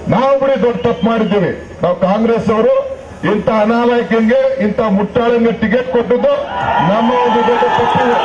ನಾವು ಬಿಡಿ ದೊಡ್ಡ ತಪ್ಪು ಮಾಡಿದ್ದೀವಿ ನಾವು ಕಾಂಗ್ರೆಸ್ ಅವರು ಇಂಥ ಅನಾಲಯಕಂಗೆ ಇಂಥ ಮುಟ್ಟಾಳಂಗೆ ಟಿಕೆಟ್ ಕೊಟ್ಟದ್ದು ನಮ್ಮ ಒಂದು ದೊಡ್ಡ ತಪ್ಪಿದೆ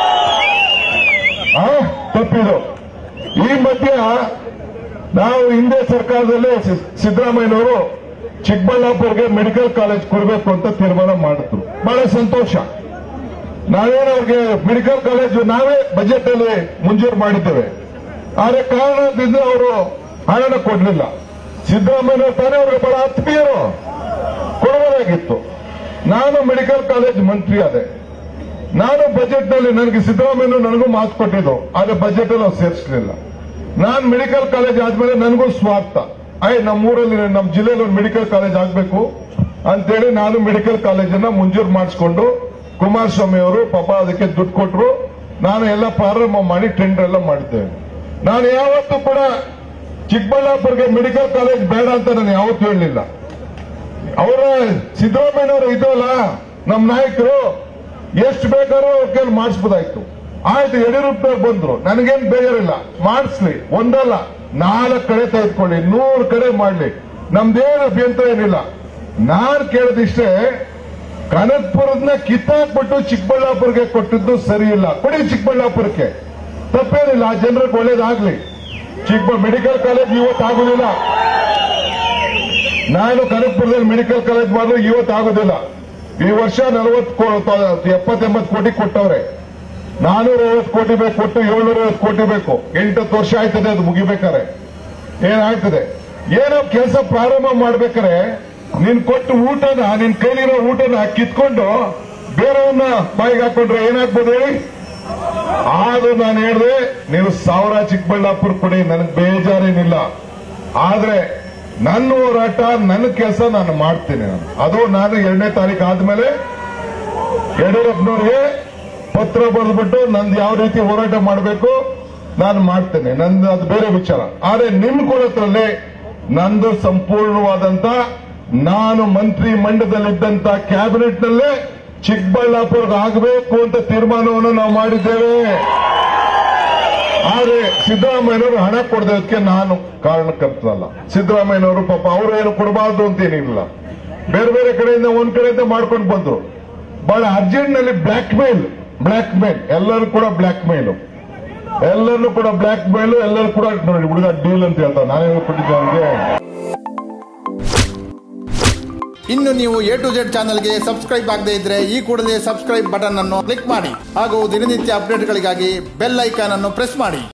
ಆ ತಪ್ಪಿದು ಈ ಮಧ್ಯ ನಾವು ಹಿಂದೆ ಸರ್ಕಾರದಲ್ಲಿ ಸಿ- ಸಿದ್ದರಾಮಯ್ಯನವರು ಚಿಕ್ಕಬಳ್ಳಾಪುರ್ಗೆ ಮೆಡಿಕಲ್ ಕಾಲೇಜ್ ಕೊಡಬೇಕು ಅಂತ ತೀರ್ಮಾನ ಮಾಡಿದ್ರು ಬಹಳ ಸಂತೋಷ ನಾವೇನು ಅವ್ರಿಗೆ ಮೆಡಿಕಲ್ ಕಾಲೇಜು ನಾವೇ ಬಜೆಟ್ ಅಲ್ಲಿ ಮಂಜೂರು ಮಾಡಿದ್ದೇವೆ ಆದ್ರೆ ಕಾರಣದಿಂದ ಅವರು ಹಣನ ಕೊಡಲಿಲ್ಲ ಸಿದ್ದರಾಮಯ್ಯ ತಾನೇ ಅವ್ರಿಗೆ ಬಹಳ ಆತ್ಮೀಯರು ಕೊಡಬಹುದಾಗಿತ್ತು ನಾನು ಮೆಡಿಕಲ್ ಕಾಲೇಜ್ ಮಂತ್ರಿ ಆದೆ ನಾನು ಬಜೆಟ್ ನಲ್ಲಿ ನನಗೆ ಸಿದ್ದರಾಮಯ್ಯ ನನಗೂ ಮಾತು ಕೊಟ್ಟಿದ್ದು ಆದ್ರೆ ಬಜೆಟ್ ಅಲ್ಲಿ ಅವ್ರು ಸೇರಿಸಲಿಲ್ಲ ನಾನು ಮೆಡಿಕಲ್ ಕಾಲೇಜ್ ಆದ್ಮೇಲೆ ನನಗೂ ಸ್ವಾರ್ಥ ಐ ನಮ್ಮೂರಲ್ಲಿ ನಮ್ಮ ಜಿಲ್ಲೆಯಲ್ಲಿ ಒಂದು ಮೆಡಿಕಲ್ ಕಾಲೇಜ್ ಆಗಬೇಕು ಅಂತೇಳಿ ನಾನು ಮೆಡಿಕಲ್ ಕಾಲೇಜನ್ನ ಮಂಜೂರು ಮಾಡಿಸ್ಕೊಂಡು ಕುಮಾರಸ್ವಾಮಿ ಅವರು ಪಾಪ ಅದಕ್ಕೆ ದುಡ್ಡು ಕೊಟ್ಟರು ನಾನು ಎಲ್ಲ ಪ್ರಾರಂಭ ಮಾಡಿ ಟೆಂಡರ್ ಎಲ್ಲ ಮಾಡಿದ್ದೇವೆ ನಾನು ಯಾವತ್ತೂ ಕೂಡ ಚಿಕ್ಕಬಳ್ಳಾಪುರ್ಗೆ ಮೆಡಿಕಲ್ ಕಾಲೇಜ್ ಬೇಡ ಅಂತ ನಾನು ಯಾವತ್ತೂ ಹೇಳಲಿಲ್ಲ ಅವರ ಸಿದ್ದರಾಮಯ್ಯನವರು ಇದಲ್ಲ ನಮ್ಮ ನಾಯಕರು ಎಷ್ಟು ಬೇಕಾದ್ರೂ ಅವ್ರ ಕೈಲಿ ಮಾಡಿಸ್ಬೋದಾಯ್ತು ಆಯ್ತು ಯಡಿಯೂರಪ್ಪನವ್ರು ಬಂದ್ರು ನನಗೇನ್ ಬೇಜಾರಿಲ್ಲ ಮಾಡಿಸ್ಲಿ ಒಂದಲ್ಲ ನಾಲ್ಕು ಕಡೆ ತೆಗೆದುಕೊಳ್ಳಿ ನೂರು ಕಡೆ ಮಾಡ್ಲಿ ನಮ್ದೇನು ಅಭ್ಯಂತರ ಏನಿಲ್ಲ ನಾನ್ ಕೇಳದಿಷ್ಟೇ ಕನಕ್ಪುರದನ್ನ ಕಿತ್ತಾಕ್ಬಿಟ್ಟು ಚಿಕ್ಕಬಳ್ಳಾಪುರಕ್ಕೆ ಕೊಟ್ಟಿದ್ದು ಸರಿ ಇಲ್ಲ ಕೊಡಿ ಚಿಕ್ಕಬಳ್ಳಾಪುರಕ್ಕೆ ತಪ್ಪೇನಿಲ್ಲ ಆ ಜನರಿಗೆ ಒಳ್ಳೇದಾಗ್ಲಿ ಚಿಕ್ಕ ಮೆಡಿಕಲ್ ಕಾಲೇಜ್ ಇವತ್ತು ಆಗುದಿಲ್ಲ ನಾನು ಕನಕಪುರದಲ್ಲಿ ಮೆಡಿಕಲ್ ಕಾಲೇಜ್ ಮಾಡಿದ್ರೆ ಇವತ್ತು ಆಗೋದಿಲ್ಲ ಈ ವರ್ಷ ನಲವತ್ತು ಎಪ್ಪತ್ತೆಂಬತ್ತು ಕೋಟಿ ಕೊಟ್ಟವ್ರೆ ನಾನೂರ ಐವತ್ತು ಕೋಟಿ ಬೇಕು ಕೊಟ್ಟು ಏಳ್ನೂರ ಐವತ್ತು ಕೋಟಿ ಬೇಕು ಎಂಟತ್ತು ವರ್ಷ ಆಯ್ತದೆ ಅದು ಮುಗಿಬೇಕಾರೆ ಏನಾಗ್ತದೆ ಏನೋ ಕೆಲಸ ಪ್ರಾರಂಭ ಮಾಡ್ಬೇಕಾರೆ ನೀನ್ ಕೊಟ್ಟು ಊಟನ ನಿನ್ ಕೈಲಿರೋ ಊಟನ ಕಿತ್ಕೊಂಡು ಬೇರೆಯವನ್ನ ಬಾಯಿಗೆ ಹಾಕೊಂಡ್ರೆ ಏನಾಗ್ಬೋದು ಹೇಳಿ ಆದ್ರೂ ನಾನು ಹೇಳಿದೆ ನೀವು ಸಾವಿರ ಚಿಕ್ಕಬಳ್ಳಾಪುರ ಕೊಡಿ ನನಗೆ ಬೇಜಾರೇನಿಲ್ಲ ಆದ್ರೆ ನನ್ನ ಹೋರಾಟ ನನ್ನ ಕೆಲಸ ನಾನು ಮಾಡ್ತೀನಿ ನಾನು ಅದು ನಾನು ಎರಡನೇ ತಾರೀಕು ಆದ್ಮೇಲೆ ಯಡಿಯೂರಪ್ಪನವ್ರಿಗೆ ಪತ್ರ ಬರೆದ್ಬಿಟ್ಟು ನಂದು ಯಾವ ರೀತಿ ಹೋರಾಟ ಮಾಡಬೇಕು ನಾನು ಮಾಡ್ತೇನೆ ನಂದು ಅದು ಬೇರೆ ವಿಚಾರ ಆದ್ರೆ ನಿಮ್ ಕೊಡೋದ್ರಲ್ಲಿ ನಂದು ಸಂಪೂರ್ಣವಾದಂತ ನಾನು ಮಂತ್ರಿ ಮಂಡಲದಲ್ಲಿದ್ದಂತ ಕ್ಯಾಬಿನೆಟ್ ನಲ್ಲೇ ಚಿಕ್ಕಬಳ್ಳಾಪುರಕ್ಕೆ ಆಗಬೇಕು ಅಂತ ತೀರ್ಮಾನವನ್ನು ನಾವು ಮಾಡಿದ್ದೇವೆ ಆದ್ರೆ ಸಿದ್ದರಾಮಯ್ಯನವರು ಹಣ ಕೊಡದಕ್ಕೆ ನಾನು ಕಾರಣಕರ್ತನಲ್ಲ ಸಿದ್ದರಾಮಯ್ಯನವರು ಪಾಪ ಅವರು ಏನು ಕೊಡಬಾರ್ದು ಅಂತ ಏನಿಲ್ಲ ಬೇರೆ ಬೇರೆ ಕಡೆಯಿಂದ ಒಂದ್ ಕಡೆಯಿಂದ ಮಾಡ್ಕೊಂಡು ಬಂದ್ರು ಬಹಳ ಅರ್ಜೆಂಟ್ ನಲ್ಲಿ ಬ್ಲಾಕ್ ಮೇಲ್ ಬ್ಲಾಕ್ ಮೇಲ್ ಎಲ್ಲರೂ ಕೂಡ ಬ್ಲಾಕ್ ಮೇಲ್ ಎಲ್ಲರೂ ಕೂಡ ಬ್ಲಾಕ್ ಮೇಲ್ ಎಲ್ಲರೂ ಕೂಡ ನೋಡಿ ಹುಡುಗ ಡೀಲ್ ಅಂತ ಹೇಳ್ತಾರೆ ನಾನೇ ಕೊಟ್ಟಿದ್ದೆ ಅವ್ರಿಗೆ ಇನ್ನು ನೀವು ಎ ಟು ಜೆಡ್ ಚಾನಲ್ಗೆ ಸಬ್ಸ್ಕ್ರೈಬ್ ಆಗದೇ ಇದ್ರೆ ಈ ಕೂಡಲೇ ಸಬ್ಸ್ಕ್ರೈಬ್ ಬಟನ್ ಅನ್ನು ಕ್ಲಿಕ್ ಮಾಡಿ ಹಾಗೂ ದಿನನಿತ್ಯ ಅಪ್ಡೇಟ್ಗಳಿಗಾಗಿ ಬೆಲ್ ಐಕಾನ್ ಅನ್ನು ಪ್ರೆಸ್ ಮಾಡಿ